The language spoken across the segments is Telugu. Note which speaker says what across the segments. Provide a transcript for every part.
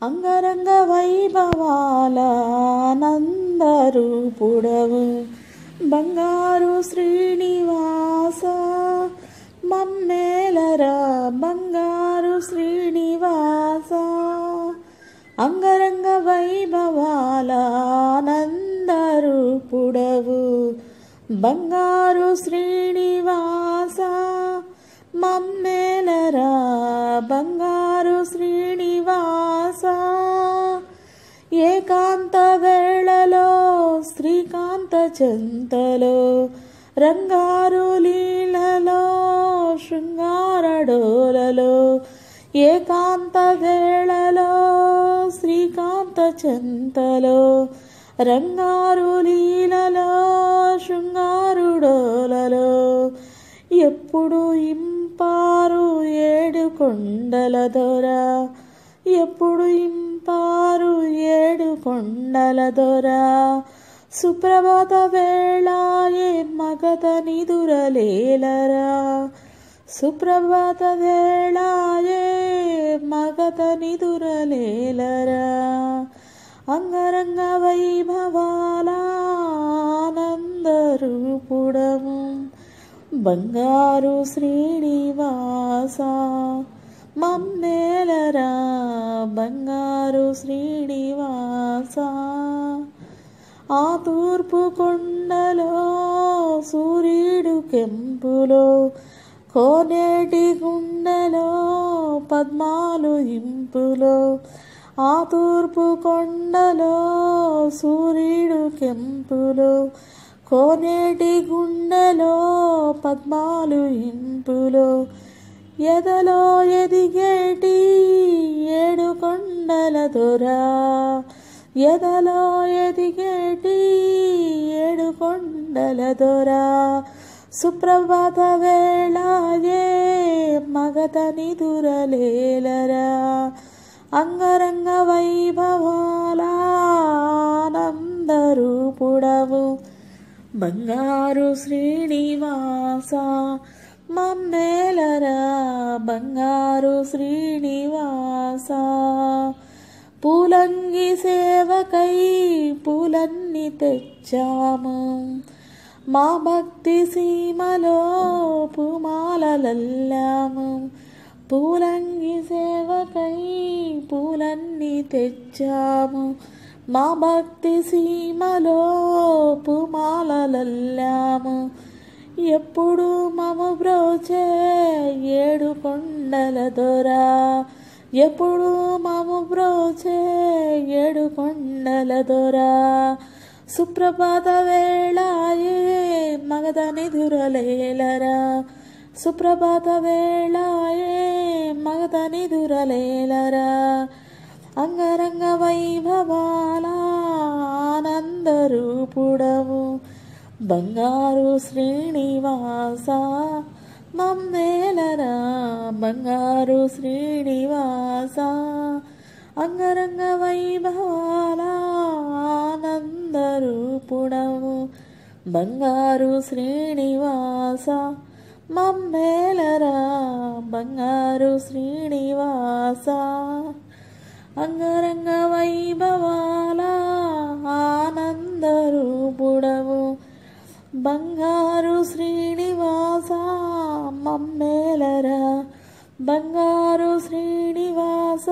Speaker 1: అంగరంగ వైభవాల నందరూపుడవు బంగారు శ్రీనివాస మమ్మేలరా బంగారు శ్రీనివాస అంగరంగ వైభవాల నందరూపుడవు బంగారు శ్రీనివాస మమ్మేలరా బంగారు శ్రీనివాస ఏకాంత వేళలో శ్రీకాంత చెంతలో రంగారు లీలలో శృంగారడోలలో ఏకాంత వేళలో శ్రీకాంత చెంతలో రంగారు లీలలో శృంగారుడోలలో ఎప్పుడు ఇంపారు ఏడు కొండల దొర ఎప్పుడు ఇంపారు ఏడు కొండల దొర సుప్రభాత వేళాయే మగత నిదురలేలరా సుప్రభాత వేళాయే మగత నిదురలేలరా అంగరంగ వైభవాల ఆనందరూపుడము బంగారు శ్రీనివాస మమ్మేలరా బంగారు శ్రీనివాస ఆ తూర్పు కొండలో సూర్యుడు కెంపులో కోనేటి గుండెలో పద్మాలు ఇంపులో ఆ తూర్పు కొండలో సూర్యుడు కెంపులో కోనేటి గుండెలో పద్మాలు ఇంపులో ఎదలో ఎదిగేటి ఏడు కొండల దొరా ఎదలో ఎదిగేటి ఏడు కొండల దొరా సుప్రభాత వేళాయే మగత నిదురలేలరా అంగరంగ వైభవాల ఆనందరూపుడవు బంగారు శ్రీనివాస మమ్మేలరా బంగారు శ్రీనివాస పూలంగి సేవకై పూలన్నీ తెచ్చాము మా భక్తి సీమలో పూమాలలల్లాము పూలంగి సేవకై పూలన్నీ తెచ్చాము మా భక్తి సీమలో పూమాలలల్లాము ఎప్పుడు మమ బ్రోచే ఏడు కొండల దొరా ఎప్పుడు మమ బ్రోచే ఏడు కొండల దొరా సుప్రభాత వేళాయే మగదని దురలేలరా సుప్రభాత వేళాయే మగదని దురలేలరా అంగరంగ వైభవాల ఆనందరూపుడవు బంగారు శ్రీనివాస మమ్మేలరా బంగారు శ్రీనివాస అంగరంగ వైభవాల ఆనందరూపుడవు బంగారు శ్రీనివాస మమ్మేలరా బంగారు శ్రీనివాస అంగరంగ వైభవాల ఆనందరూపుడవు బంగారు శ్రీనివాస మమ్మేలరా బంగారు శ్రీనివాస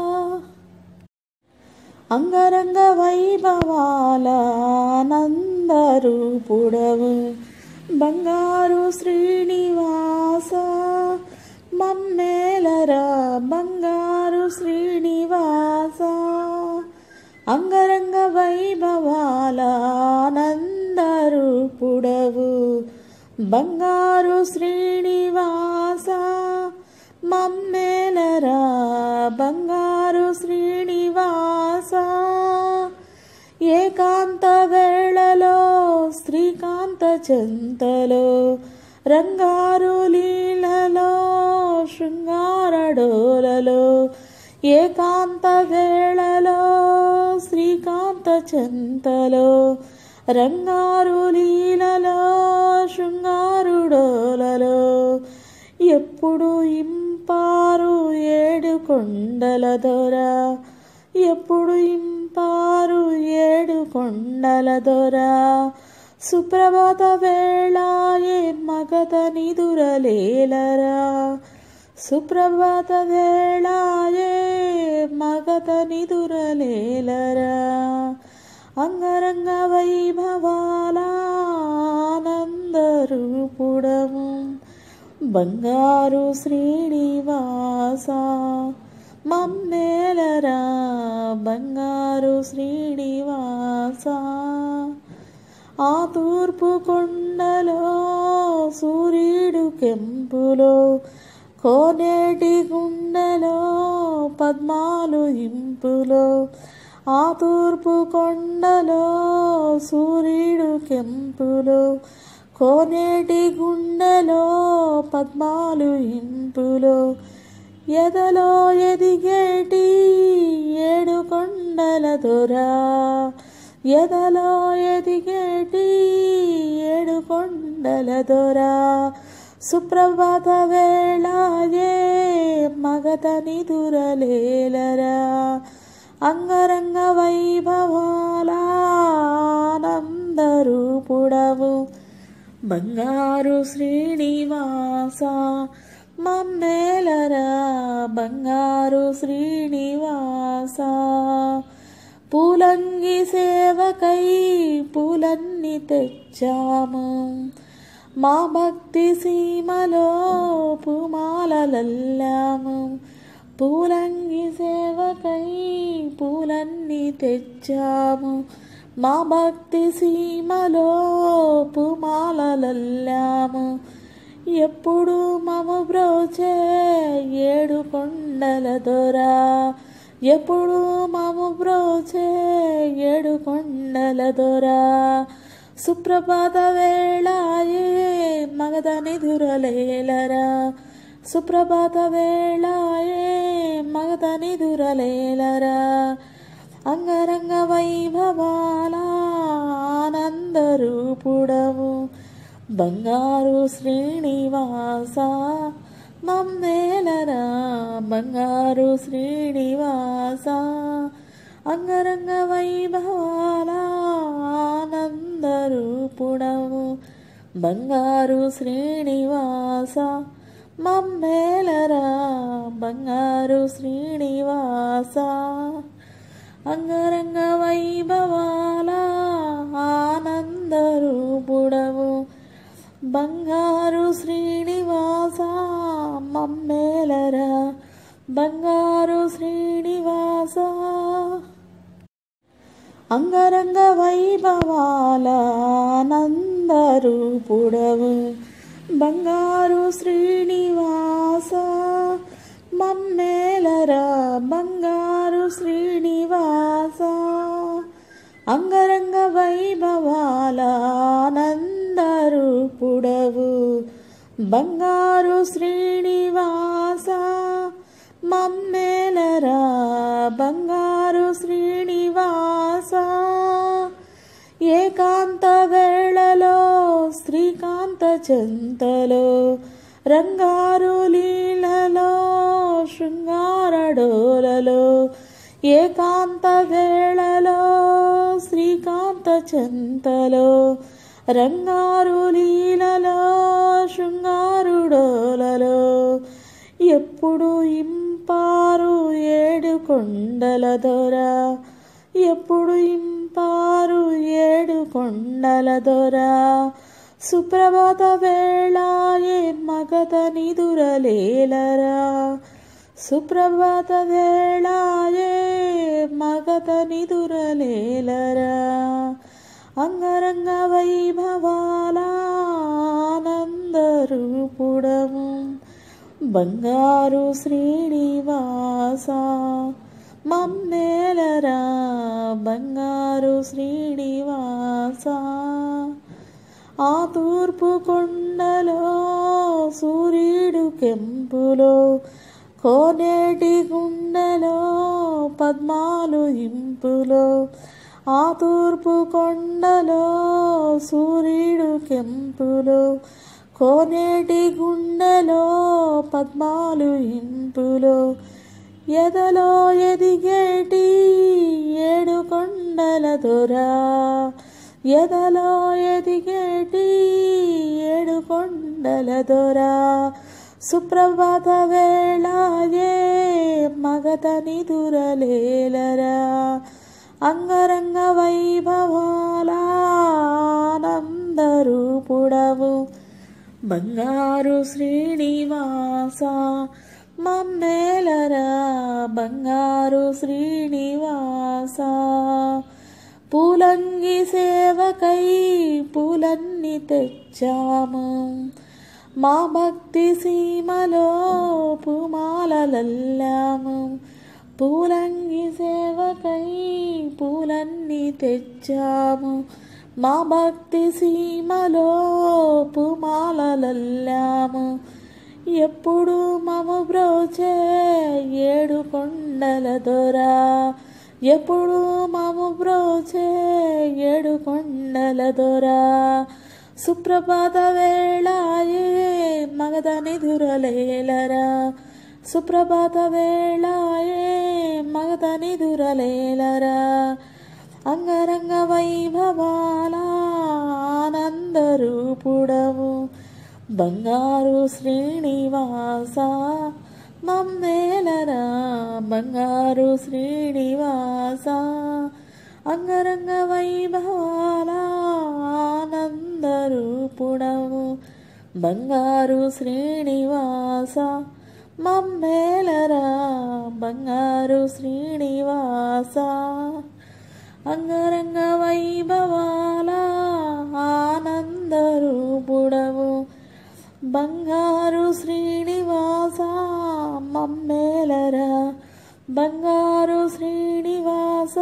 Speaker 1: అంగరంగ వైభవాల ఆనందరూపుడవు బంగారు శ్రీనివాస మమ్మేలరా బంగారు శ్రీనివాస అంగరంగ వైభవాల ఆనందరూపుడవు బంగారు శ్రీనివాస మమ్మేలరా బంగారు శ్రీనివాస ఏకాంత వేళలో శ్రీకాంత చెంతలో రంగారు లీలలో శృంగారడోలలో ఏకాంత వేళలో శ్రీకాంత చెంతలో రంగారు లీలలో శృంగారుడోలలో ఎప్పుడు ఇంపారు ఏడు కొండల దొర ఎప్పుడు ఇంపారు ఏడు కొండల దొర సుప్రభాత వేళాయే మగత నిదురలేలరా సుప్రభాత వేళాయే మగత నిదురలేలరా అంగరంగ వైభవాల ఆనందరూపుడము బంగారు శ్రీనివాస మమ్మేలరా బంగారు శ్రీనివాస ఆ తూర్పు కొండలో సూర్యుడు కెంపులో కోనేటి గుండెలో పద్మాలు ఇంపులో ఆ తూర్పు కొండలో సూర్యుడు కెంపులో కోనేటి గుండెలో పద్మాలు ఇంపులో ఎదలో ఎదిగేటి ఏడు కొండల దొరా ఎదలో ఎదిగేటి ఏడు కొండల దొరా సుప్రభాత వేళాయే మగత నిదురలేలరా అంగరంగ వైభవాల ఆనందరూపుడవు బంగారు శ్రీనివాస మమ్మేలరా బంగారు శ్రీనివాస పూలంగి సేవకై పూలన్నీ తెచ్చాము మా భక్తి సీమలో పూమాలలల్లాము పూలంగి సేవకై పూలన్నీ తెచ్చాము మా భక్తి సీమలో పూమాలలల్లాము ఎప్పుడు మమ బ్రోచే ఏడు కొండల దొరా ఎప్పుడు మమ బ్రోచే ఏడు కొండల దొరా సుప్రభాత వేళాయే మగదని దురలేలరా సుప్రభాత వేళాయే మగదని దురలేలరా అంగరంగ వైభవాల ఆనందరూపుడవు బంగారు శ్రీనివాస మమ్మేలరా బంగారు శ్రీనివాస అంగరంగ వైభవాల ఆనందరూపుడవు బంగారు శ్రీనివాస మమ్మేలరా బంగారు శ్రీనివాస అంగరంగ వైభవాల ఆనందరూపుడవు బంగారు శ్రీనివాస మమ్మేలరా బంగారు శ్రీనివాస అంగరంగ వైభవాల ఆనందరూపుడవు బంగారు శ్రీనివాస మమ్మేలరా బంగారు శ్రీనివాస అంగరంగ వైభవాల ఆనందరూపుడవు బంగారు శ్రీనివాస మమ్మేలరా బంగారు శ్రీనివాస ఏకాంత వేళలో శ్రీకాంత చెంతలో రంగారు లీలలో శృంగారడోలలో ఏకాంత వేళలో శ్రీకాంత చెంతలో రంగారు లీలలో శృంగారుడోలలో ఎప్పుడు ఇంపారు ఏడు కొండల దొర ఎప్పుడు ఇంపారు ఏడు కొండల దొర సుప్రభాత వేళాయే మగత నిదురలేలరా సుప్రభాత వేళాయే మగత నిదురలేలరా అంగరంగ వైభవాల ఆనందరూపుడము బంగారు శ్రీనివాస మమ్మేలరా బంగారు శ్రీనివాస ఆ తూర్పు కొండలో సూర్యుడు కెంపులో కోనేటి గుండెలో పద్మాలు ఇంపులో ఆ తూర్పు కొండలో సూర్యుడు కెంపులో కోనేటి గుండెలో పద్మాలు ఇంపులో ఎదలో ఎదిగేటి దొరా ఎదలో ఎదిగేటి ఏడు కొండల దొరా సుప్రభాత వేళాయే మగతని దురలేలరా అంగరంగ వైభవాలానందరూపుడవు బంగారు శ్రీనివాస మమ్మేలరా బంగారు శ్రీనివాస పూలంగి సేవకై పూలన్నీ తెచ్చాము మా భక్తి సీమలో పూమాలలల్లాము పూలంగి సేవకై పూలన్నీ తెచ్చాము మా భక్తి సీమలో పూమాలలల్లాము ఎప్పుడు మము బ్రోచే ఏడు కొండల దొరా ఎప్పుడు మము బ్రోచే ఏడు కొండల దొరా సుప్రభాత వేళాయే మగదని దురలేలరా సుప్రభాత వేళాయే మగదని దురలేలరా అంగరంగ వైభవాల ఆనందరూపుడవు బంగారు శ్రీనివాస మమ్మేలరా బంగారు శ్రీనివాస అంగరంగ వైభవాల ఆనందరూపుడవు బంగారు శ్రీనివాస మమ్మేలరా బంగారు శ్రీనివాస అంగరంగ వైభవాల ఆనందరూపుడవు బంగారు శ్రీనివాస మమ్మేలరా బంగారు శ్రీనివాస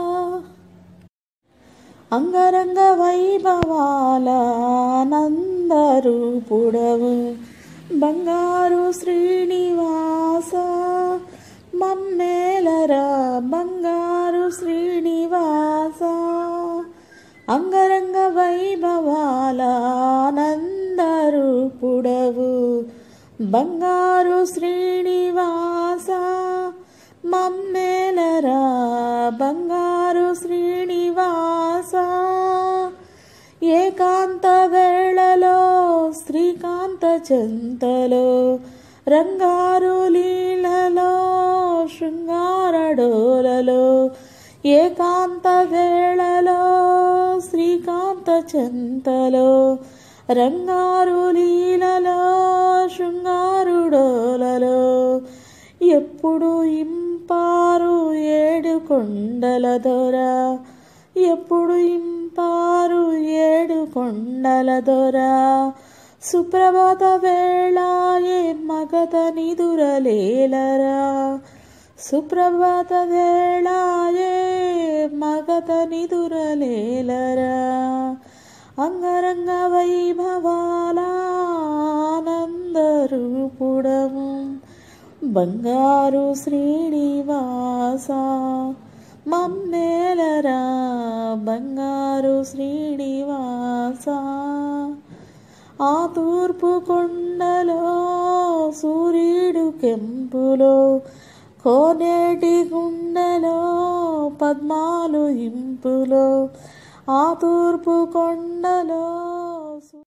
Speaker 1: అంగరంగ వైభవాల ఆనందరూపుడవు బంగారు శ్రీనివాస మమ్మేలరా బంగారు శ్రీనివాస అంగరంగ వైభవాల ఆనందరూపుడవు బంగారు శ్రీనివాస మమ్మేలరా బంగారు శ్రీనివాస ఏకాంత వేళలో శ్రీకాంత చెంతలో రంగారు లీలలో శృంగారడోలలో ఏకాంత వేళలో శ్రీకాంత చెంతలో రంగారు లీలలో శృంగారుడోలలో ఎప్పుడు ఇంపారు ఏడు కొండల దొర ఎప్పుడు ఇంపారు ఏడు కొండల దొర సుప్రభాత వేళాయే మగత నిదురలేలరా సుప్రభాత వేళాయే మగత నిదురలేలరా అంగరంగ వైభవాల ఆనందరూపుడము బంగారు శ్రీనివాస మమ్మేలరా బంగారు శ్రీనివాస ఆ తూర్పు కొండలో సూర్యుడు కెంపులో కోనేటి గుండెలో పద్మాలు ఇంపులో ఆ తూర్పు కొండలో